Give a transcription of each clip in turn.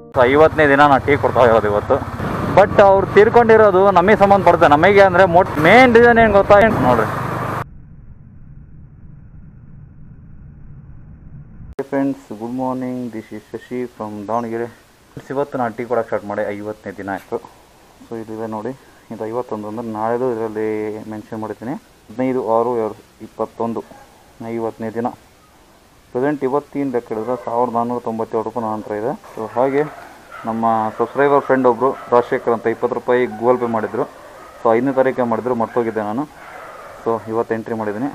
so ಐವತ್ತನೇ ದಿನ ನಾ ಟೀ ಕೊಡ್ತಾ ಇರೋದು ಇವತ್ತು ಬಟ್ ಅವ್ರು ತೀರ್ಕೊಂಡಿರೋದು ನಮಗೆ ಸಂಬಂಧಪಡುತ್ತೆ ನಮಗೆ ಅಂದರೆ ಮೊಟ್ ಮೇನ್ ರೀಸನ್ ಏನು ಗೊತ್ತಾ ನೋಡ್ರಿ friends good morning this is Shashi from Davanagere Friends, ಇವತ್ತು ನಾನು ಟೀ ಕೊಡೋಕೆ ಸ್ಟಾರ್ಟ್ ಮಾಡಿ ಐವತ್ತನೇ ದಿನ ಆಯಿತು ಸೊ ಇದಿದೆ ನೋಡಿ ಇದು ಐವತ್ತೊಂದು ಅಂದ್ರೆ ನಾಳೆದು ಇದರಲ್ಲಿ ಮೆನ್ಷನ್ ಮಾಡಿದ್ದೀನಿ ಹದಿನೈದು ಆರು ಎರಡು ಇಪ್ಪತ್ತೊಂದು ಐವತ್ತನೇ ದಿನ ಪ್ರೆಸೆಂಟ್ ಇವತ್ತಿನ ಲೆಕ್ಕ ಹಿಡಿದ್ರೆ ಸಾವಿರದ ನಾನ್ನೂರ ತೊಂಬತ್ತೇಳು ರೂಪಾಯಿ ನನ್ನ ಹತ್ರ ಇದೆ ಸೊ ಹಾಗೆ ನಮ್ಮ ಸಬ್ಸ್ಕ್ರೈಬರ್ ಫ್ರೆಂಡ್ ಒಬ್ಬರು ರಾಜಶೇಖರ್ ಅಂತ ಇಪ್ಪತ್ತು ರೂಪಾಯಿ ಗೂಗಲ್ ಪೇ ಮಾಡಿದರು ಸೊ ಐದನೇ ತಾರೀಕೆ ಮಾಡಿದ್ರು ಮರ್ತೋಗಿದ್ದೆ ನಾನು ಸೊ ಇವತ್ತು ಎಂಟ್ರಿ ಮಾಡಿದ್ದೀನಿ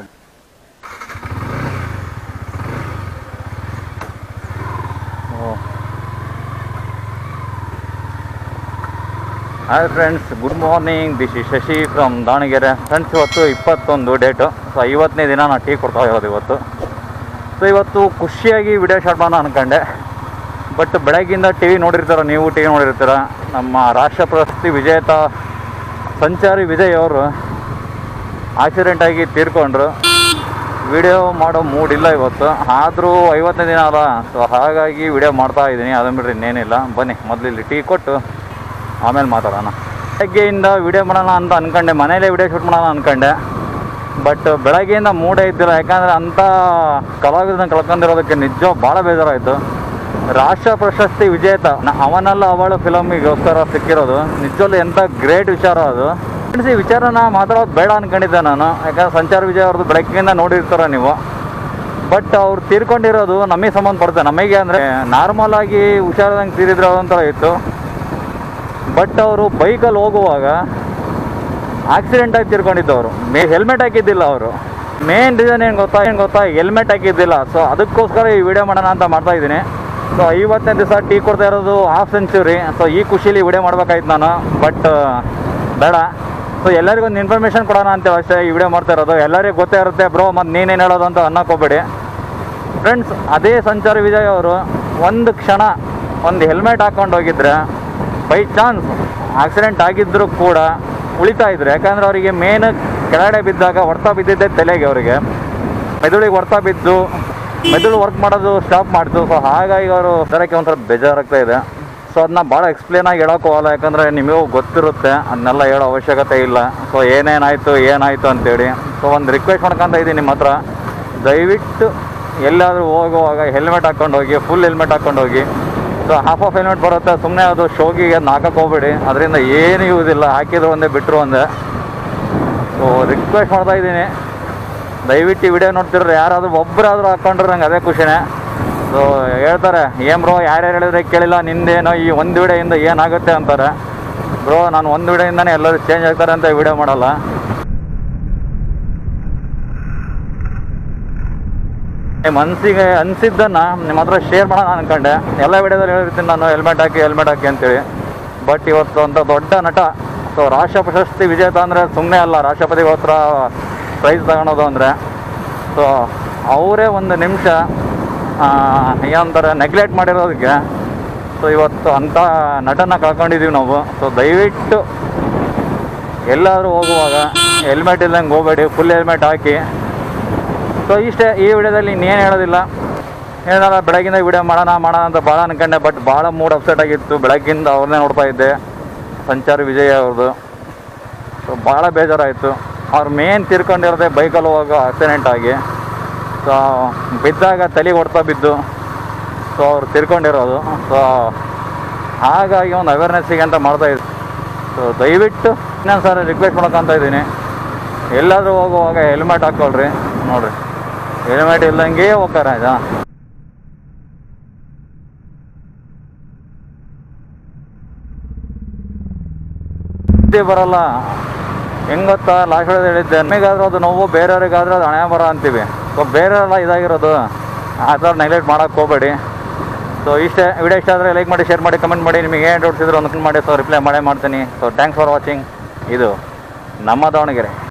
hi friends good morning this is Shashi from Davanagere friends ಇವತ್ತು ಇಪ್ಪತ್ತೊಂದು ಡೇಟು ಸೊ ಐವತ್ತನೇ ದಿನ ನಾನು ಟೀ ಕೊಡ್ತಾ ಇರೋದು ಇವತ್ತು ಸೊ ಇವತ್ತು ಖುಷಿಯಾಗಿ ವಿಡಿಯೋ ಶಾಟ್ ಮಾಡೋಣ ಅನ್ಕೊಂಡೆ ಬಟ್ ಬೆಳಗ್ಗಿಂದ ಟಿ ವಿ ನೋಡಿರ್ತಾರ ನೀವು ಟಿ ವಿ ನೋಡಿರ್ತೀರ ನಮ್ಮ ರಾಷ್ಟ್ರ ಪ್ರಶಸ್ತಿ ವಿಜೇತ ಸಂಚಾರಿ ವಿಜಯ್ ಅವರು ಆಕ್ಸಿಡೆಂಟ್ ಆಗಿ ತೀರ್ಕೊಂಡ್ರು ವಿಡಿಯೋ ಮಾಡೋ ಮೂಡ್ ಇಲ್ಲ ಇವತ್ತು ಆದರೂ ಐವತ್ತನೇ ದಿನ ಅಲ್ಲ ಸೊ ಹಾಗಾಗಿ ವಿಡಿಯೋ ಮಾಡ್ತಾ ಇದ್ದೀನಿ ಅದನ್ನ ಬಿಟ್ಟರೆ ಇನ್ನೇನಿಲ್ಲ ಬನ್ನಿ ಮೊದಲು ಇಲ್ಲಿ ಟೀ ಕೊಟ್ಟು ಆಮೇಲೆ ಮಾತಾಡೋಣ ಬೆಳಗ್ಗೆಯಿಂದ ವಿಡಿಯೋ ಮಾಡೋಣ ಅಂತ ಅನ್ಕೊಂಡೆ ಮನೇಲೇ ವಿಡಿಯೋ ಶೂಟ್ ಮಾಡೋಣ ಅನ್ಕೊಂಡೆ ಬಟ್ ಬೆಳಗ್ಗೆಯಿಂದ ಮೂಡೇ ಇದ್ದಿಲ್ಲ ಯಾಕಂದರೆ ಅಂಥ ಕಲಾವಿದನ ಕಳ್ಕೊಂಡಿರೋದಕ್ಕೆ ನಿಜ ಭಾಳ ಬೇಜಾರಾಯಿತು ರಾಷ್ಟ್ರ ಪ್ರಶಸ್ತಿ ವಿಜೇತ ನ- ಅವನಲ್ಲ ಅವಳು ಫಿಲಮಿಗೋಸ್ಕರ ಸಿಕ್ಕಿರೋದು ನಿಜವಲ್ಲೂ ಎಂಥ ಗ್ರೇಟ್ ವಿಚಾರ ಅದು ಫ್ರೆಂಡ್ಸ್ ಈ ವಿಚಾರನ ಮಾತಾಡೋದು ಬೇಡ ಅನ್ಕೊಂಡಿದ್ದೆ ನಾನು ಯಾಕಂದ್ರೆ ಸಂಚಾರ ವಿಜಯ್ ಅವ್ರದ್ದು ಬೆಳಗ್ಗೆಯಿಂದ ನೋಡಿರ್ತಾರ ನೀವು ಬಟ್ ಅವ್ರು ತೀರ್ಕೊಂಡಿರೋದು ನಮಗೆ ಸಂಬಂಧಪಡುತ್ತೆ ನಮಗೆ ಅಂದರೆ ನಾರ್ಮಲ್ ಆಗಿ ಹುಷಾರದಂಗೆ ತೀರಿದ್ರೆ ಒಂಥರ ಇತ್ತು ಬಟ್ ಅವರು ಬೈಕಲ್ಲಿ ಹೋಗುವಾಗ ಆಕ್ಸಿಡೆಂಟ್ ಆಗಿ ತೀರ್ಕೊಂಡಿದ್ದವರು ಮೇ ಹೆಲ್ಮೆಟ್ ಹಾಕಿದ್ದಿಲ್ಲ ಅವರು ಮೇನ್ ರೀಸನ್ ಏನು ಗೊತ್ತಾ ಏನು ಗೊತ್ತಾ ಹೆಲ್ಮೆಟ್ ಹಾಕಿದ್ದಿಲ್ಲ ಸೊ ಅದಕ್ಕೋಸ್ಕರ ಈ ವಿಡಿಯೋ ಮಾಡೋಣ ಅಂತ ಮಾಡ್ತಾ ಇದ್ದೀನಿ ಸೊ ಐವತ್ತನೇ ದಿವಸ ಟೀ ಕೊಡ್ತಾ ಇರೋದು ಹಾಫ್ ಸೆಂಚುರಿ ಸೊ ಈ ಖುಷಿಲಿ ವಿಡಿಯೋ ಮಾಡ್ಬೇಕಾಯ್ತು ನಾನು ಬಟ್ ಬೇಡ ಸೊ ಎಲ್ಲರಿಗೂ ಒಂದು ಇನ್ಫಾರ್ಮೇಷನ್ ಕೊಡೋಣ ಅಂತೇಳಿ ಅಷ್ಟೇ ಈ ವಿಡಿಯೋ ಮಾಡ್ತಾ ಇರೋದು ಎಲ್ಲರಿಗೂ ಗೊತ್ತೇ ಇರುತ್ತೆ ಬ್ರೋ ಮತ್ತು ನೀನೇನು ಹೇಳೋದು ಅಂತ ಅನ್ನೋಕ್ಕೋಗ್ಬೇಡಿ ಫ್ರೆಂಡ್ಸ್ ಅದೇ ಸಂಚಾರಿ ವಿಜಯ್ ಅವರು ಒಂದು ಕ್ಷಣ ಒಂದು ಹೆಲ್ಮೆಟ್ ಹಾಕ್ಕೊಂಡು ಹೋಗಿದ್ರೆ ಬೈ ಚಾನ್ಸ್ ಆಕ್ಸಿಡೆಂಟ್ ಆಗಿದ್ದರೂ ಕೂಡ ಉಳಿತಾ ಇದ್ರು ಯಾಕಂದ್ರೆ ಅವರಿಗೆ ಮೇನ್ ಕೆಳಗಡೆ ಬಿದ್ದಾಗ ಹೊಡ್ತಾ ಬಿದ್ದಿದ್ದೆ ತಲೆಗೆ ಅವರಿಗೆ ಮೆದುಳಿಗೆ ಹೊಡ್ತಾ ಬಿದ್ದು ಮೆದುಳು ವರ್ಕ್ ಮಾಡೋದು ಸ್ಟಾಪ್ ಮಾಡ್ತು ಸೊ ಹಾಗಾಗಿ ಅವರು ಬರೋಕ್ಕೆ ಒಂಥರ ಬೇಜಾರಾಗ್ತಾ ಇದೆ ಸೊ ಅದನ್ನ ಭಾಳ ಎಕ್ಸ್ಪ್ಲೇನ್ ಆಗಿ ಹೇಳೋಕ್ಕೂ ಹೋಗಲ್ಲ ಯಾಕಂದರೆ ನಿಮಗೂ ಗೊತ್ತಿರುತ್ತೆ ಅದನ್ನೆಲ್ಲ ಹೇಳೋ ಅವಶ್ಯಕತೆ ಇಲ್ಲ ಸೊ ಏನೇನಾಯಿತು ಏನಾಯಿತು ಅಂತೇಳಿ ಸೊ ಒಂದು ರಿಕ್ವೆಸ್ಟ್ ಮಾಡ್ಕೊತ ಇದ್ದೀನಿ ನಿಮ್ಮ ಹತ್ರ ದಯವಿಟ್ಟು ಎಲ್ಲಾದರೂ ಹೋಗುವಾಗ ಹೆಲ್ಮೆಟ್ ಹಾಕ್ಕೊಂಡು ಹೋಗಿ ಫುಲ್ ಹೆಲ್ಮೆಟ್ ಹಾಕ್ಕೊಂಡು ಹೋಗಿ ಸೊ ಹಾಫ್ ಆಫ್ ಹೆಲ್ಮೆಟ್ ಬರುತ್ತೆ ಸುಮ್ಮನೆ ಅದು ಶೋಗಿಗೆ ಅದನ್ನ ಹಾಕಕ್ಕೆ ಹೋಗ್ಬೇಡಿ ಅದರಿಂದ ಏನು ಯೂಸ್ ಇಲ್ಲ ಹಾಕಿದ್ರು ಒಂದೇ ಬಿಟ್ಟರು ಒಂದೇ ಸೊ ರಿಕ್ವೆಸ್ಟ್ ಮಾಡ್ತಾ ಇದ್ದೀನಿ ದಯವಿಟ್ಟು ಈ ವಿಡಿಯೋ ನೋಡ್ತಿರ್ರೆ ಯಾರಾದರೂ ಒಬ್ಬರಾದರೂ ಹಾಕ್ಕೊಂಡ್ರೆ ನಂಗೆ ಅದೇ ಖುಷಿನೇ ಸೊ ಹೇಳ್ತಾರೆ ಏನು ಬ್ರೋ ಯಾರ್ಯಾರು ಹೇಳಿದ್ರೆ ಕೇಳಿಲ್ಲ ನಿಂದೇನೋ ಈ ಒಂದು ವಿಡಿಯೋಯಿಂದ ಏನಾಗುತ್ತೆ ಅಂತಾರೆ ಬ್ರೋ ನಾನು ಒಂದು ವಿಡಿಯೋಯಿಂದನೇ ಎಲ್ಲರೂ ಚೇಂಜ್ ಆಗ್ತಾರೆ ಅಂತ ವಿಡಿಯೋ ಮಾಡಲ್ಲ ಮನಸ್ಸಿಗೆ ಅನಿಸಿದ್ದನ್ನ ನಿಮ್ಮ ಹತ್ರ ಶೇರ್ ಮಾಡೋಣ ಅನ್ಕೊಂಡೆ ಎಲ್ಲ ವಿಡಿಯೋದಲ್ಲಿ ಹೇಳಿರ್ತೀನಿ ನಾನು ಹೆಲ್ಮೆಟ್ ಹಾಕಿ ಹೆಲ್ಮೆಟ್ ಹಾಕಿ ಅಂತೇಳಿ ಬಟ್ ಇವತ್ತು ಅಂತ ದೊಡ್ಡ ನಟ ಸೊ ರಾಷ್ಟ್ರ ಪ್ರಶಸ್ತಿ ವಿಜೇತ ಅಂದರೆ ಸುಮ್ಮನೆ ಅಲ್ಲ ರಾಷ್ಟ್ರಪತಿಗಳ ಹತ್ರ ಪ್ರೈಸ್ ತಗೊಳೋದು ಅಂದರೆ ಸೊ ಅವರೇ ಒಂದು ನಿಮಿಷ ಏನಂತಾರೆ ನೆಗ್ಲೆಕ್ಟ್ ಮಾಡಿರೋದಕ್ಕೆ ಸೊ ಇವತ್ತು ಅಂಥ ನಟನ ಕಳ್ಕೊಂಡಿದ್ದೀವಿ ನಾವು ಸೊ ದಯವಿಟ್ಟು ಎಲ್ಲಾದರೂ ಹೋಗುವಾಗ ಹೆಲ್ಮೆಟ್ ಇಲ್ದಂಗೆ ಹೋಗಬೇಡಿ ಫುಲ್ ಹೆಲ್ಮೆಟ್ ಹಾಕಿ ಸೊ ಇಷ್ಟೇ ಈ ವಿಡಿಯೋದಲ್ಲಿ ಇನ್ನೇನು ಹೇಳೋದಿಲ್ಲ ಏನಾರ ಬೆಳಗಿಂದ ವಿಡಿಯೋ ಮಾಡೋಣ ಮಾಡೋಣ ಅಂತ ಭಾಳ ಅನ್ಕೊಂಡೆ ಬಟ್ ಭಾಳ ಮೂಡ್ ಅಪ್ಸೆಟ್ ಆಗಿತ್ತು ಬೆಳಗ್ಗಿಂದ ಅವ್ರನ್ನೇ ನೋಡ್ತಾ ಇದ್ದೆ ಸಂಚಾರಿ ವಿಜಯ್ ಅವ್ರದ್ದು ಸೊ ಭಾಳ ಬೇಜಾರಾಯಿತು ಅವ್ರು ಮೇನ್ ತೀರ್ಕೊಂಡಿರೋದೆ ಬೈಕಲ್ಲಿ ಹೋಗೋ ಆಕ್ಸಿಡೆಂಟ್ ಆಗಿ ಸೊ ಬಿದ್ದಾಗ ತಲೆಗೆ ಹೊಡ್ತಾ ಬಿದ್ದು ಸೊ ಅವ್ರು ತೀರ್ಕೊಂಡಿರೋದು ಸೊ ಹಾಗಾಗಿ ಒಂದು ಅವೇರ್ನೆಸ್ಸಿಗೆ ಅಂತ ಮಾಡ್ತಾ ಇದ್ದೆ ಸೊ ದಯವಿಟ್ಟು ಇನ್ನೊಂದು ಸಲ ರಿಕ್ವೆಸ್ಟ್ ಮಾಡ್ಕೊತ ಇದ್ದೀನಿ ಎಲ್ಲಾದರೂ ಹೋಗುವಾಗ ಹೆಲ್ಮೆಟ್ ಹಾಕ್ಕೊಳ್ರಿ ನೋಡ್ರಿ ಹೆಲ್ಮೆಟ್ ಇಲ್ದಂಗೆ ಹೋಗ್ತಾರೆ ಆಯ್ತಾ ಬುದ್ಧಿ ಬರಲ್ಲ ಹೆಂಗ್ ಗೊತ್ತಾ ಲಾಸ್ಟ್ ಹೇಳೋದು ಹೇಳಿದ್ದೆ ನಮಗಾದ್ರೂ ಅದು ನೋವು ಬೇರೆಯವ್ರಿಗಾದ್ರೂ ಅದು ಹಣೆ ಬರ ಅಂತೀವಿ ಸೊ ಬೇರೆಯವರೆಲ್ಲ ಇದಾಗಿರೋದು ಆ ಥರ ನೆಗ್ಲೆಕ್ಟ್ ಮಾಡೋಕ್ಕೆ ಹೋಗಬೇಡಿ ಸೊ ಇಷ್ಟೇ ವಿಡಿಯೋ ಇಷ್ಟ ಆದರೆ ಲೈಕ್ ಮಾಡಿ ಶೇರ್ ಮಾಡಿ ಕಮೆಂಟ್ ಮಾಡಿ ನಿಮಗೆ ಏನು ಡೌಟ್ಸ್ ಇದ್ರೆ ಒಂದು ಮಾಡಿ ಸೊ ರಿಪ್ಲೈ ಮಾಡೇ ಮಾಡ್ತೀನಿ ಸೊ ಥ್ಯಾಂಕ್ಸ್ ಫಾರ್ ವಾಚಿಂಗ್ ಇದು ನಮ್ಮ ದಾವಣಗೆರೆ